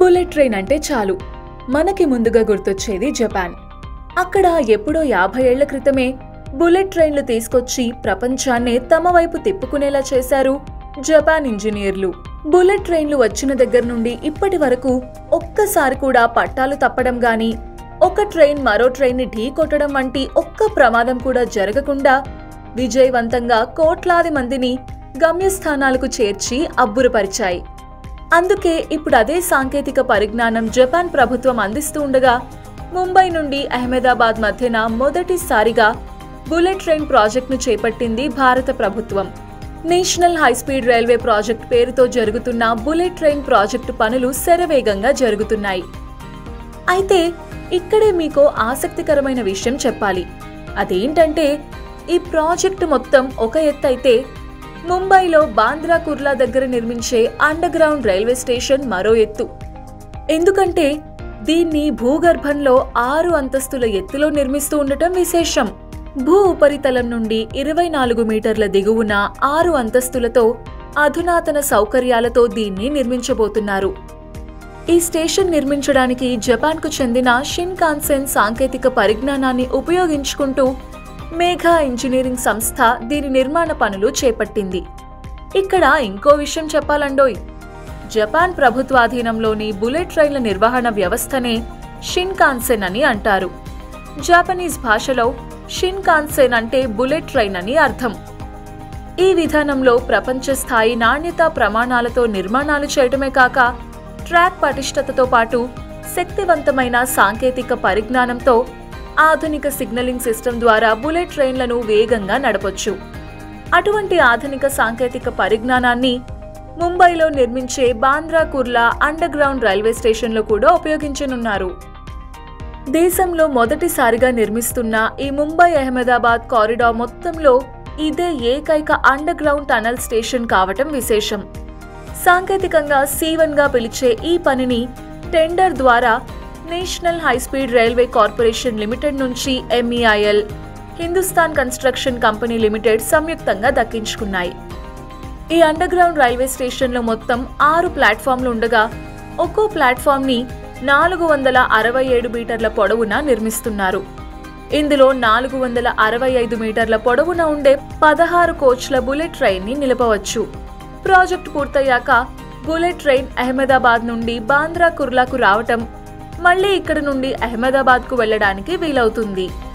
bullet train అంటే చాలు మనకి ముందుగా గుర్తొచ్చేది జపాన్ అక్కడ ఎప్పుడో యాభై ఏళ్ల క్రితమే బుల్లెట్ ట్రైన్లు తీసుకొచ్చి ప్రపంచాన్నే తమ వైపు తిప్పుకునేలా చేశారు జపాన్ ఇంజనీర్లు బుల్లెట్ ట్రైన్లు వచ్చిన దగ్గర నుండి ఇప్పటి వరకు ఒక్కసారి కూడా పట్టాలు తప్పడం గాని ఒక ట్రైన్ మరో ట్రైన్ ని ఢీ కొట్టడం వంటి ఒక్క ప్రమాదం కూడా జరగకుండా విజయవంతంగా కోట్లాది మందిని గమ్యస్థానాలకు చేర్చి అబ్బురపరిచాయి అందుకే ఇప్పుడు అదే సాంకేతిక పరిజ్ఞానం జపాన్ ప్రభుత్వం అందిస్తూ ఉండగా ముంబై నుండి అహ్మదాబాద్ మధ్యన మొదటిసారిగా బుల్లెట్ ట్రైన్ ప్రాజెక్టును చేపట్టింది భారత ప్రభుత్వం నేషనల్ హైస్పీడ్ రైల్వే ప్రాజెక్ట్ పేరుతో జరుగుతున్న బుల్లెట్ ట్రైన్ ప్రాజెక్టు పనులు శరవేగంగా జరుగుతున్నాయి అయితే ఇక్కడే మీకు ఆసక్తికరమైన విషయం చెప్పాలి అదేంటంటే ఈ ప్రాజెక్టు మొత్తం ఒక ఎత్తైతే ముంబైలో బాంద్రా కుర్లా దగ్గర నిర్మించే అండర్ గ్రౌండ్ రైల్వే స్టేషన్ మరో ఎత్తు ఎందుకంటే దీన్ని భూగర్భంలో ఆరు అంతస్తుల ఎత్తులో నిర్మిస్తూ ఉండటం విశేషం భూ ఉపరితలం నుండి ఇరవై నాలుగు మీటర్ల దిగువన ఆరు అంతస్తులతో అధునాతన సౌకర్యాలతో దీన్ని నిర్మించబోతున్నారు ఈ స్టేషన్ నిర్మించడానికి జపాన్కు చెందిన షిన్కాన్సెన్ సాంకేతిక పరిజ్ఞానాన్ని ఉపయోగించుకుంటూ మేఘా ఇంజనీరింగ్ సంస్థ దీని నిర్మాణ పనులు చేపట్టింది ఇక్కడ ఇంకో విషయం చెప్పాలండోయ్ జపాన్ ప్రభుత్వాధీనంలోని బుల్లెట్ ట్రైన్ల నిర్వహణ వ్యవస్థనే షిన్కాన్సెన్ అని అంటారు జాపనీస్ భాషలో షిన్కాన్సెన్ అంటే బుల్లెట్ ట్రైన్ అని అర్థం ఈ విధానంలో ప్రపంచ స్థాయి నాణ్యతా ప్రమాణాలతో నిర్మాణాలు చేయడమే కాక ట్రాక్ పటిష్టతతో పాటు శక్తివంతమైన సాంకేతిక పరిజ్ఞానంతో ఆధునిక సిగ్నలింగ్ సిస్టమ్ ద్వారా బుల్లెట్ ట్రైన్లను వేగంగా నడపొచ్చు అటువంటి ఆధునిక సాంకేతిక పరిజ్ఞానాన్ని ముంబైలో నిర్మించే Bandra Kurla underground railway స్టేషన్లో కూడా ఉపయోగించనున్నారు దేశంలో మొదటిసారిగా నిర్మిస్తున్న ఈ ముంబై అహ్మదాబాద్ కారిడార్ మొత్తంలో ఇదే ఏకైక అండర్ గ్రౌండ్ టనల్ స్టేషన్ కావటం విశేషం సాంకేతికంగా సీవన్ గా పిలిచే ఈ పనిని టెండర్ ద్వారా national high speed railway corporation limited నుంచి MEIL Hindustan construction company limited సంయుక్తంగా దక్కించుకున్నాయి ఈ అండర్ గ్రౌండ్ రైల్వే స్టేషన్లో మొత్తం ఆరు ప్లాట్ఫామ్లు ఉండగా ఒక్కో ప్లాట్ఫామ్ని నాలుగు వందల అరవై ఏడు మీటర్ల పొడవున నిర్మిస్తున్నారు ఇందులో నాలుగు వందల అరవై ఐదు మీటర్ల పొడవున ఉండే పదహారు కోచ్ల బుల్లెట్ ట్రైన్ ని నిలపవచ్చు ప్రాజెక్ట్ పూర్తయ్యాక బుల్లెట్ ట్రైన్ అహ్మదాబాద్ నుండి బాంద్రా కుర్లాకు రావటం మళ్ళీ ఇక్కడ నుండి అహ్మదాబాద్కు వెళ్ళడానికి వీలవుతుంది